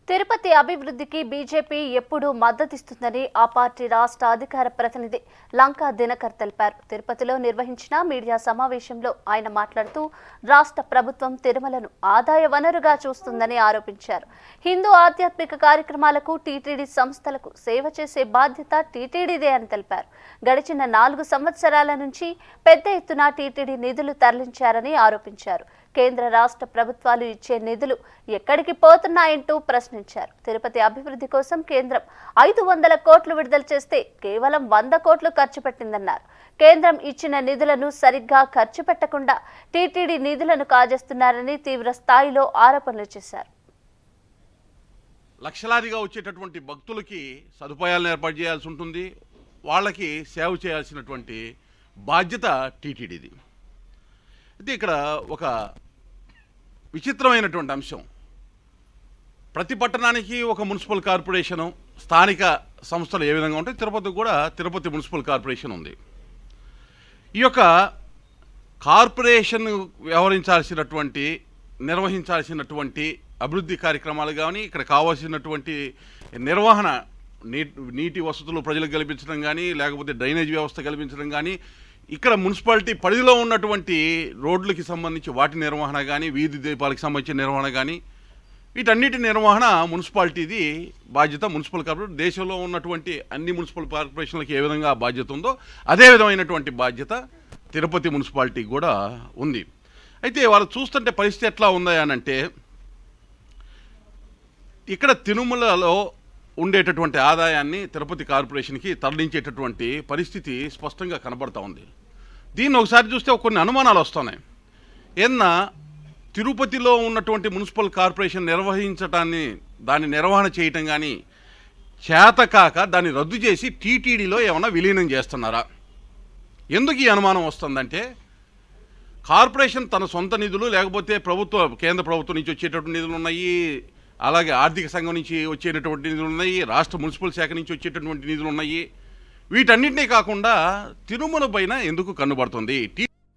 తిరుపతి అభివృద్ధికి బీజేపీ ఎప్పుడూ మద్దతిస్తుందని ఆ పార్టీ రాష్ట్ర అధికార ప్రతినిధి లంకా దినకర్ తెలిపారు తిరుపతిలో నిర్వహించిన మీడియా సమావేశంలో ఆయన మాట్లాడుతూ రాష్ట్ర ప్రభుత్వం తిరుమలను ఆదాయ వనరుగా చూస్తుందని ఆరోపించారు హిందూ ఆధ్యాత్మిక కార్యక్రమాలకు టీటీడీ సంస్థలకు సేవ చేసే బాధ్యత టీటీడీదే అని తెలిపారు గడిచిన నాలుగు సంవత్సరాల నుంచి పెద్ద ఎత్తున టీటీడీ నిధులు తరలించారని ఆరోపించారు కేంద్ర రాష్ట్ర ప్రభుత్వాలు ఇచ్చే నిధులు ఎక్కడికి పోతున్నాయంటూ ప్రశ్నించారు తిరుపతి అభివృద్ధి కోసం కేంద్రం ఐదు వందల కోట్లు విడుదల చేస్తే కేవలం వంద కోట్లు ఖర్చు పెట్టిందన్నారు కేంద్రం ఇచ్చిన నిధులను సరిగ్గా ఖర్చు పెట్టకుండా టీటీడీ నిధులను కాజేస్తున్నారని తీవ్ర స్థాయిలో ఆరోపణలు చేశారు లక్షలాదిగా వచ్చేటటువంటి భక్తులకి సదుపాయాలను ఏర్పాటు చేయాల్సి ఉంటుంది వాళ్ళకి సేవ చేయాల్సినటువంటి బాధ్యత టీటీడీది అయితే ఇక్కడ ఒక విచిత్రమైనటువంటి అంశం ప్రతి పట్టణానికి ఒక మున్సిపల్ కార్పొరేషను స్థానిక సంస్థలు ఏ విధంగా ఉంటాయి తిరుపతికి కూడా తిరుపతి మున్సిపల్ కార్పొరేషన్ ఉంది ఈ యొక్క కార్పొరేషన్ వ్యవహరించాల్సినటువంటి నిర్వహించాల్సినటువంటి అభివృద్ధి కార్యక్రమాలు కానీ ఇక్కడ కావాల్సినటువంటి నిర్వహణ నీటి నీటి వసతులు ప్రజలకు కల్పించడం కానీ లేకపోతే డ్రైనేజ్ వ్యవస్థ కల్పించడం కానీ ఇక్కడ మున్సిపాలిటీ పరిధిలో ఉన్నటువంటి రోడ్లకి సంబంధించి వాటి నిర్వహణ కానీ వీధి దీపాలకు సంబంధించిన నిర్వహణ కానీ వీటన్నిటి నిర్వహణ మున్సిపాలిటీది బాధ్యత మున్సిపల్ కార్పొరేషన్ దేశంలో ఉన్నటువంటి అన్ని మున్సిపల్ కార్పొరేషన్లకు ఏ విధంగా ఆ బాధ్యత ఉందో అదే విధమైనటువంటి బాధ్యత తిరుపతి మున్సిపాలిటీకి కూడా ఉంది అయితే వాళ్ళు చూస్తుంటే పరిస్థితి ఎట్లా ఉందా అని అంటే ఇక్కడ తిరుమలలో ఉండేటటువంటి ఆదాయాన్ని తిరుపతి కార్పొరేషన్కి తరలించేటటువంటి పరిస్థితి స్పష్టంగా కనబడతా ఉంది దీన్ని ఒకసారి చూస్తే కొన్ని అనుమానాలు వస్తున్నాయి ఏదన్నా తిరుపతిలో ఉన్నటువంటి మున్సిపల్ కార్పొరేషన్ నిర్వహించటాన్ని దాని నిర్వహణ చేయటం కానీ చేతకాక దాన్ని రద్దు చేసి టీటీడీలో ఏమైనా విలీనం చేస్తున్నారా ఎందుకు ఈ అనుమానం వస్తుందంటే కార్పొరేషన్ తన సొంత నిధులు లేకపోతే ప్రభుత్వ కేంద్ర ప్రభుత్వం నుంచి వచ్చేటటువంటి నిధులు ఉన్నాయి అలాగే ఆర్థిక సంఘం నుంచి వచ్చేటటువంటి నిధులు ఉన్నాయి రాష్ట్ర మున్సిపల్ శాఖ నుంచి వచ్చేటటువంటి నిధులు ఉన్నాయి వీటన్నిటినీ కాకుండా తిరుమల పైన ఎందుకు కన్నుబడుతుంది టీ